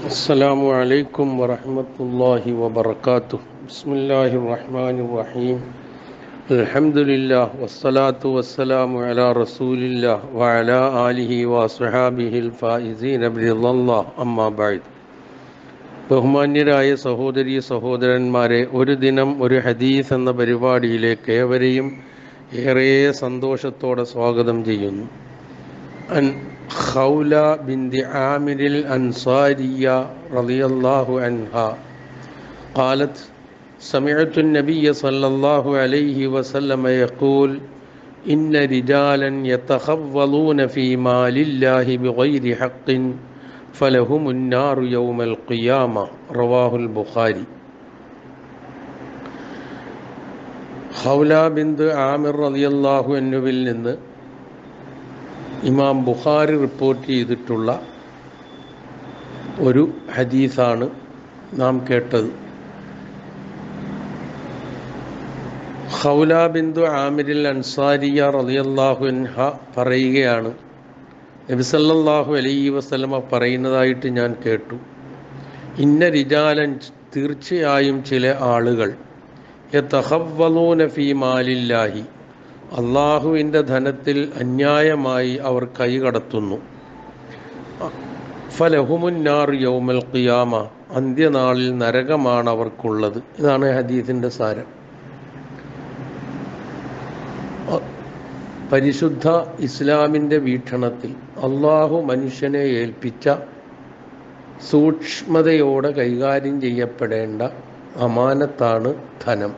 السلام عليكم ورحمة الله وبركاته بسم الله الرحمن الرحيم الحمد لله والصلاة والسلام على رسول الله وعلى آله وصحابه الفائزين برضا الله أما بعد ബഹുമാന്യരായ സഹോദരി സഹോദരന്മാരെ ഒരു ദിനം ഒരു ഹദീസ് എന്ന പരിപാടിയിലേക്ക് ഏവരെയും ഏറെ സന്തോഷത്തോടെ സ്വാഗതം ചെയ്യുന്നു عن خولة بنت عامر الأنصارية رضي الله عنها قالت سمعت النبي صلى الله عليه وسلم يقول إن رجالا يتخوضون في مال الله بغير حق فلهم النار يوم القيامة رواه البخاري ഹൗല ബിന്ദ് ആമിർ റളിയല്ലാഹു അൻഹുവിൽ നിന്ന് ഇമാം ബുഖാരി റിപ്പോർട്ട് ചെയ്തിട്ടുള്ള ഒരു ഹദീസാണ് നാം കേട്ടത് ഹൗല ബിന്ദു ആമിരിൽ അൻസാരിയ റളിയല്ലാഹു അൻഹ പറയുകയാണ് നബിസല്ലാഹു അലൈഹി വസല്ലമ പറയുന്നതായിട്ട് ഞാൻ കേട്ടു ഇന്ന റിജാലൻ തീർച്ചയായും ചില ആളുകൾ യതഹവ്വലൂന ഫീ മാലില്ലാഹി അള്ളാഹുവിൻ്റെ ധനത്തിൽ അന്യായമായി അവർ കൈകടത്തുന്നു ഫലഹുമുന്നാർ യൗമൽ ഖിയാമ അന്ത്യനാളിൽ നരകമാണ് അവർക്കുള്ളത് ഇതാണ് ഹദീസിൻ്റെ സാരം പരിശുദ്ധ ഇസ്ലാമിൻ്റെ വീക്ഷണത്തിൽ അള്ളാഹു മനുഷ്യനെ ഏൽപ്പിച്ച സൂക്ഷ്മതയോടെ കൈകാര്യം ചെയ്യപ്പെടേണ്ട അമാനത്താണ് ധനം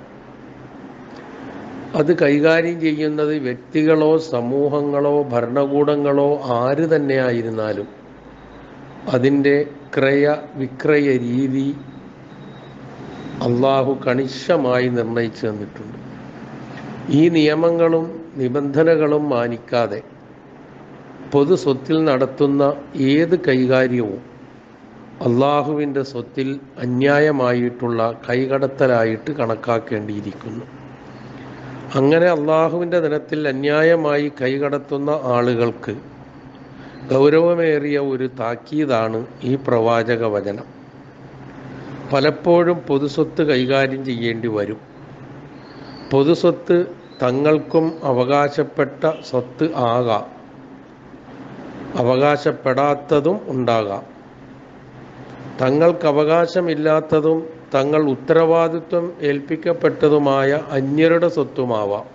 അത് കൈകാര്യം ചെയ്യുന്നത് വ്യക്തികളോ സമൂഹങ്ങളോ ഭരണകൂടങ്ങളോ ആര് തന്നെ ആയിരുന്നാലും അതിൻ്റെ ക്രയ വിക്രയ രീതി അള്ളാഹു കണിശമായി നിർണയിച്ചു തന്നിട്ടുണ്ട് ഈ നിയമങ്ങളും നിബന്ധനകളും മാനിക്കാതെ പൊതു സ്വത്തിൽ നടത്തുന്ന ഏത് കൈകാര്യവും അള്ളാഹുവിൻ്റെ സ്വത്തിൽ അന്യായമായിട്ടുള്ള കൈകടത്തലായിട്ട് കണക്കാക്കേണ്ടിയിരിക്കുന്നു അങ്ങനെ അള്ളാഹുവിൻ്റെ ദിനത്തിൽ അന്യായമായി കൈകടത്തുന്ന ആളുകൾക്ക് ഗൗരവമേറിയ ഒരു താക്കീതാണ് ഈ പ്രവാചക വചനം പലപ്പോഴും പൊതുസ്വത്ത് കൈകാര്യം ചെയ്യേണ്ടി വരും പൊതുസ്വത്ത് തങ്ങൾക്കും അവകാശപ്പെട്ട സ്വത്ത് ആകാം അവകാശപ്പെടാത്തതും ഉണ്ടാകാം തങ്ങൾക്ക് അവകാശമില്ലാത്തതും തങ്ങൾ ഉത്തരവാദിത്വം ഏൽപ്പിക്കപ്പെട്ടതുമായ അന്യരുടെ സ്വത്തുമാവാം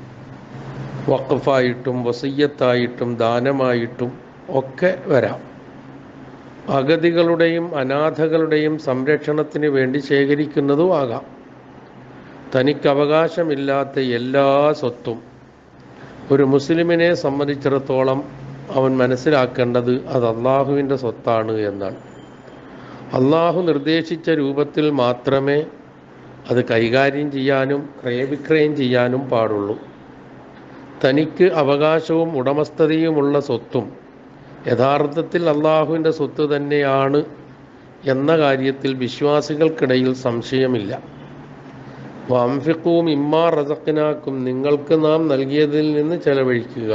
വഖഫായിട്ടും വസയ്യത്തായിട്ടും ദാനമായിട്ടും ഒക്കെ വരാം അഗതികളുടെയും അനാഥകളുടെയും സംരക്ഷണത്തിന് വേണ്ടി ശേഖരിക്കുന്നതും ആകാം തനിക്ക് അവകാശമില്ലാത്ത എല്ലാ സ്വത്തും ഒരു മുസ്ലിമിനെ സംബന്ധിച്ചിടത്തോളം അവൻ മനസ്സിലാക്കേണ്ടത് അത് അള്ളാഹുവിൻ്റെ സ്വത്താണ് എന്നാണ് അള്ളാഹു നിർദ്ദേശിച്ച രൂപത്തിൽ മാത്രമേ അത് കൈകാര്യം ചെയ്യാനും ക്രയവിക്രയം ചെയ്യാനും പാടുള്ളൂ തനിക്ക് അവകാശവും ഉടമസ്ഥതയുമുള്ള സ്വത്തും യഥാർത്ഥത്തിൽ അള്ളാഹുവിൻ്റെ സ്വത്ത് തന്നെയാണ് എന്ന കാര്യത്തിൽ വിശ്വാസികൾക്കിടയിൽ സംശയമില്ല വാംഫിക്കവും ഇമ്മാ റസക്കിനാക്കും നിങ്ങൾക്ക് നാം നൽകിയതിൽ നിന്ന് ചെലവഴിക്കുക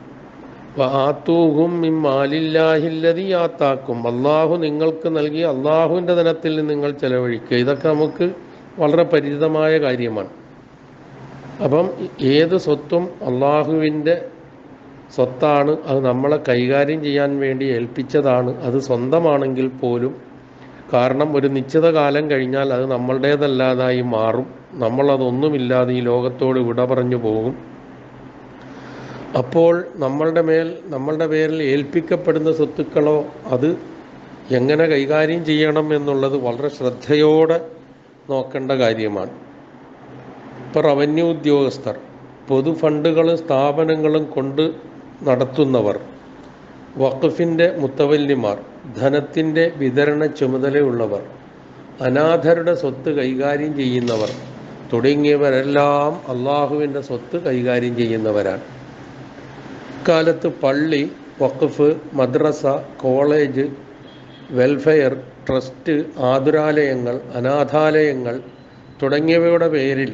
ആത്തൂഹും ഇമ്മാലില്ലാഹില്ലതി ആത്താക്കും അള്ളാഹു നിങ്ങൾക്ക് നൽകി അള്ളാഹുവിൻ്റെ ധനത്തിൽ നിന്ന് നിങ്ങൾ ചെലവഴിക്കുക ഇതൊക്കെ നമുക്ക് വളരെ പരിചിതമായ കാര്യമാണ് അപ്പം ഏത് സ്വത്തും അള്ളാഹുവിൻ്റെ സ്വത്താണ് അത് നമ്മളെ കൈകാര്യം ചെയ്യാൻ വേണ്ടി ഏൽപ്പിച്ചതാണ് അത് സ്വന്തമാണെങ്കിൽ പോലും കാരണം ഒരു നിശ്ചിത കാലം കഴിഞ്ഞാൽ അത് നമ്മളുടേതല്ലാതായി മാറും നമ്മളതൊന്നുമില്ലാതെ ഈ ലോകത്തോട് വിട പറഞ്ഞു പോകും അപ്പോൾ നമ്മളുടെ മേൽ നമ്മളുടെ പേരിൽ ഏൽപ്പിക്കപ്പെടുന്ന സ്വത്തുക്കളോ അത് എങ്ങനെ കൈകാര്യം ചെയ്യണം എന്നുള്ളത് വളരെ ശ്രദ്ധയോടെ നോക്കേണ്ട കാര്യമാണ് ഇപ്പോൾ റവന്യൂ ഉദ്യോഗസ്ഥർ പൊതു ഫണ്ടുകളും സ്ഥാപനങ്ങളും കൊണ്ട് നടത്തുന്നവർ വഖഫിൻ്റെ മുത്തവല്ലിമാർ ധനത്തിൻ്റെ വിതരണ ചുമതലയുള്ളവർ അനാഥരുടെ സ്വത്ത് കൈകാര്യം ചെയ്യുന്നവർ തുടങ്ങിയവരെല്ലാം അള്ളാഹുവിൻ്റെ സ്വത്ത് കൈകാര്യം ചെയ്യുന്നവരാണ് ഇക്കാലത്ത് പള്ളി വഖഫ് മദ്രസ കോളേജ് വെൽഫെയർ ട്രസ്റ്റ് ആതുരാലയങ്ങൾ അനാഥാലയങ്ങൾ തുടങ്ങിയവയുടെ പേരിൽ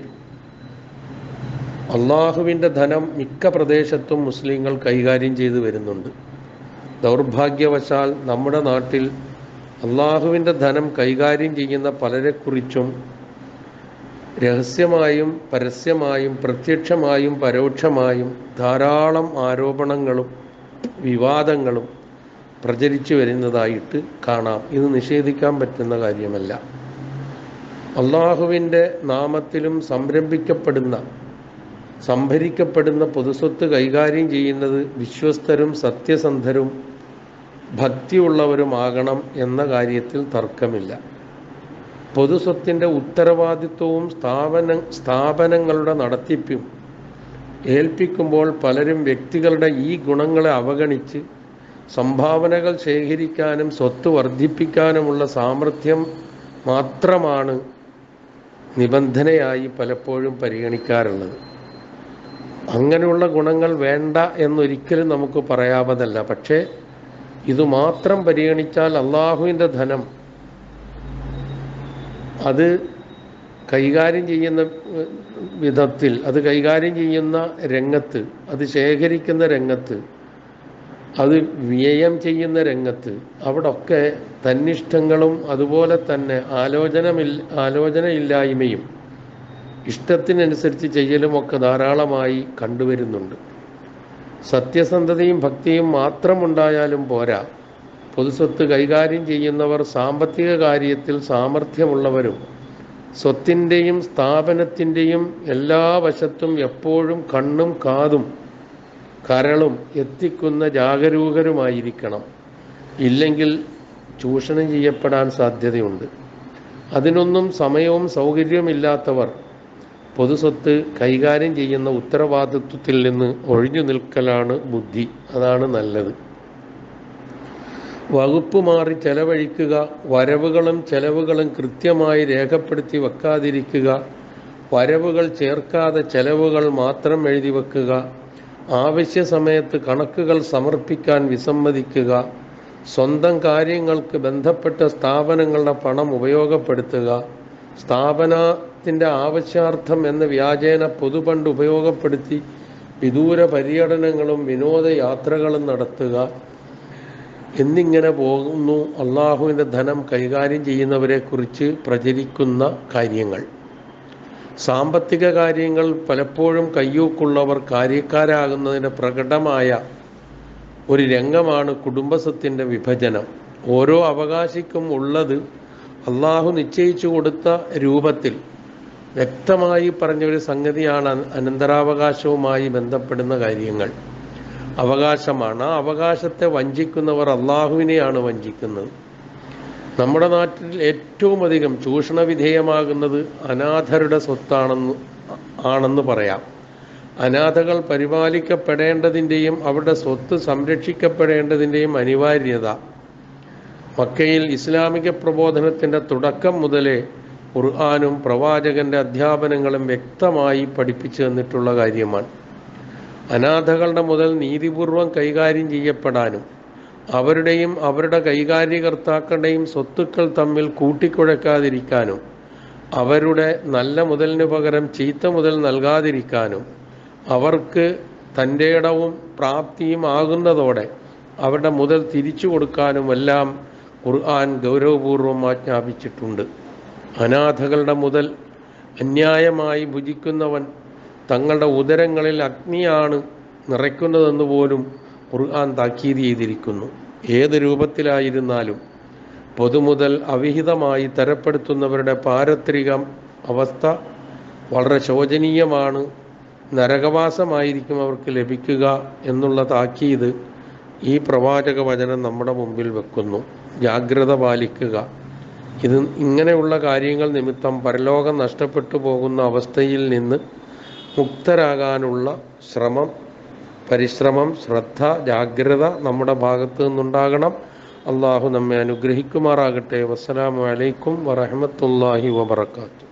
അള്ളാഹുവിൻ്റെ ധനം മിക്ക പ്രദേശത്തും മുസ്ലിങ്ങൾ കൈകാര്യം ചെയ്തു വരുന്നുണ്ട് ദൗർഭാഗ്യവശാൽ നമ്മുടെ നാട്ടിൽ അള്ളാഹുവിൻ്റെ ധനം കൈകാര്യം ചെയ്യുന്ന പലരെക്കുറിച്ചും രഹസ്യമായും പരസ്യമായും പ്രത്യക്ഷമായും പരോക്ഷമായും ധാരാളം ആരോപണങ്ങളും വിവാദങ്ങളും പ്രചരിച്ചു വരുന്നതായിട്ട് കാണാം ഇത് നിഷേധിക്കാൻ പറ്റുന്ന കാര്യമല്ല അള്ളാഹുവിൻ്റെ നാമത്തിലും സംരംഭിക്കപ്പെടുന്ന സംഭരിക്കപ്പെടുന്ന പൊതുസ്വത്ത് കൈകാര്യം ചെയ്യുന്നത് വിശ്വസ്തരും സത്യസന്ധരും ഭക്തിയുള്ളവരുമാകണം എന്ന കാര്യത്തിൽ തർക്കമില്ല പൊതുസ്വത്തിൻ്റെ ഉത്തരവാദിത്വവും സ്ഥാപന സ്ഥാപനങ്ങളുടെ നടത്തിപ്പും ഏൽപ്പിക്കുമ്പോൾ പലരും വ്യക്തികളുടെ ഈ ഗുണങ്ങളെ അവഗണിച്ച് സംഭാവനകൾ ശേഖരിക്കാനും സ്വത്ത് വർദ്ധിപ്പിക്കാനുമുള്ള സാമർഥ്യം മാത്രമാണ് നിബന്ധനയായി പലപ്പോഴും പരിഗണിക്കാറുള്ളത് അങ്ങനെയുള്ള ഗുണങ്ങൾ വേണ്ട എന്നൊരിക്കലും നമുക്ക് പറയാവതല്ല പക്ഷേ ഇത് മാത്രം പരിഗണിച്ചാൽ അള്ളാഹുവിൻ്റെ ധനം അത് കൈകാര്യം ചെയ്യുന്ന വിധത്തിൽ അത് കൈകാര്യം ചെയ്യുന്ന രംഗത്ത് അത് ശേഖരിക്കുന്ന രംഗത്ത് അത് വ്യയം ചെയ്യുന്ന രംഗത്ത് അവിടൊക്കെ തന്നിഷ്ടങ്ങളും അതുപോലെ തന്നെ ആലോചനമില്ല ആലോചനയില്ലായ്മയും ഇഷ്ടത്തിനനുസരിച്ച് ചെയ്യലുമൊക്കെ ധാരാളമായി കണ്ടുവരുന്നുണ്ട് സത്യസന്ധതയും ഭക്തിയും മാത്രമുണ്ടായാലും പോരാ പൊതുസ്വത്ത് കൈകാര്യം ചെയ്യുന്നവർ സാമ്പത്തിക കാര്യത്തിൽ സാമർഥ്യമുള്ളവരും സ്വത്തിൻ്റെയും സ്ഥാപനത്തിൻ്റെയും എല്ലാ വശത്തും എപ്പോഴും കണ്ണും കാതും കരളും എത്തിക്കുന്ന ജാഗരൂകരുമായിരിക്കണം ഇല്ലെങ്കിൽ ചൂഷണം ചെയ്യപ്പെടാൻ സാധ്യതയുണ്ട് അതിനൊന്നും സമയവും സൗകര്യവുമില്ലാത്തവർ പൊതുസ്വത്ത് കൈകാര്യം ചെയ്യുന്ന ഉത്തരവാദിത്വത്തിൽ നിന്ന് ഒഴിഞ്ഞു നിൽക്കലാണ് ബുദ്ധി അതാണ് നല്ലത് വകുപ്പ് മാറി ചെലവഴിക്കുക വരവുകളും ചെലവുകളും കൃത്യമായി രേഖപ്പെടുത്തി വെക്കാതിരിക്കുക വരവുകൾ ചേർക്കാതെ ചെലവുകൾ മാത്രം എഴുതി വെക്കുക ആവശ്യ സമയത്ത് കണക്കുകൾ സമർപ്പിക്കാൻ വിസമ്മതിക്കുക സ്വന്തം കാര്യങ്ങൾക്ക് ബന്ധപ്പെട്ട സ്ഥാപനങ്ങളുടെ പണം ഉപയോഗപ്പെടുത്തുക സ്ഥാപനത്തിൻ്റെ ആവശ്യാർത്ഥം എന്ന വ്യാജേന പൊതുപണ്ട് ഉപയോഗപ്പെടുത്തി വിദൂര പര്യടനങ്ങളും വിനോദയാത്രകളും നടത്തുക എന്നിങ്ങനെ പോകുന്നു അള്ളാഹുവിൻ്റെ ധനം കൈകാര്യം ചെയ്യുന്നവരെക്കുറിച്ച് പ്രചരിക്കുന്ന കാര്യങ്ങൾ സാമ്പത്തിക കാര്യങ്ങൾ പലപ്പോഴും കയ്യൂക്കുള്ളവർ കാര്യക്കാരാകുന്നതിന് പ്രകടമായ ഒരു രംഗമാണ് കുടുംബസ്വത്തിൻ്റെ വിഭജനം ഓരോ അവകാശിക്കും ഉള്ളത് അള്ളാഹു നിശ്ചയിച്ചു കൊടുത്ത രൂപത്തിൽ വ്യക്തമായി പറഞ്ഞ ഒരു സംഗതിയാണ് അനന്തരാവകാശവുമായി ബന്ധപ്പെടുന്ന കാര്യങ്ങൾ അവകാശമാണ് ആ അവകാശത്തെ വഞ്ചിക്കുന്നവർ അള്ളാഹുവിനെയാണ് വഞ്ചിക്കുന്നത് നമ്മുടെ നാട്ടിൽ ഏറ്റവും അധികം ചൂഷണ വിധേയമാകുന്നത് അനാഥരുടെ സ്വത്താണെന്ന് ആണെന്ന് പറയാം അനാഥകൾ പരിപാലിക്കപ്പെടേണ്ടതിൻ്റെയും അവരുടെ സ്വത്ത് സംരക്ഷിക്കപ്പെടേണ്ടതിൻ്റെയും അനിവാര്യത മക്കയിൽ ഇസ്ലാമിക പ്രബോധനത്തിൻ്റെ തുടക്കം മുതലേ ഖുർആാനും പ്രവാചകന്റെ അധ്യാപനങ്ങളും വ്യക്തമായി പഠിപ്പിച്ചു തന്നിട്ടുള്ള കാര്യമാണ് അനാഥകളുടെ മുതൽ നീതിപൂർവം കൈകാര്യം ചെയ്യപ്പെടാനും അവരുടെയും അവരുടെ കൈകാര്യകർത്താക്കളുടെയും സ്വത്തുക്കൾ തമ്മിൽ കൂട്ടിക്കുഴക്കാതിരിക്കാനും അവരുടെ നല്ല മുതലിന് പകരം ചീത്ത മുതൽ നൽകാതിരിക്കാനും അവർക്ക് തൻ്റെ ഇടവും പ്രാപ്തിയും ആകുന്നതോടെ അവരുടെ മുതൽ തിരിച്ചു കൊടുക്കാനുമെല്ലാം ഖുർആൻ ഗൗരവപൂർവം ആജ്ഞാപിച്ചിട്ടുണ്ട് അനാഥകളുടെ മുതൽ അന്യായമായി ഭുജിക്കുന്നവൻ തങ്ങളുടെ ഉദരങ്ങളിൽ അഗ്നിയാണ് നിറയ്ക്കുന്നതെന്ന് പോലും ഖുർആൻ താക്കീത് ചെയ്തിരിക്കുന്നു ഏത് രൂപത്തിലായിരുന്നാലും പൊതുമുതൽ അവിഹിതമായി തരപ്പെടുത്തുന്നവരുടെ പാരത്രിക അവസ്ഥ വളരെ ശോചനീയമാണ് നരകവാസമായിരിക്കും അവർക്ക് ലഭിക്കുക എന്നുള്ള താക്കീത് ഈ പ്രവാചക വചനം നമ്മുടെ മുമ്പിൽ വെക്കുന്നു ജാഗ്രത പാലിക്കുക ഇത് ഇങ്ങനെയുള്ള കാര്യങ്ങൾ നിമിത്തം പരലോകം നഷ്ടപ്പെട്ടു പോകുന്ന അവസ്ഥയിൽ നിന്ന് മുക്തരാകാനുള്ള ശ്രമം പരിശ്രമം ശ്രദ്ധ ജാഗ്രത നമ്മുടെ ഭാഗത്തു നിന്നുണ്ടാകണം അള്ളാഹു നമ്മെ അനുഗ്രഹിക്കുമാറാകട്ടെ വസ്സലാമു അലൈക്കും വറഹമത്തല്ലാഹി വബർക്കാത്തു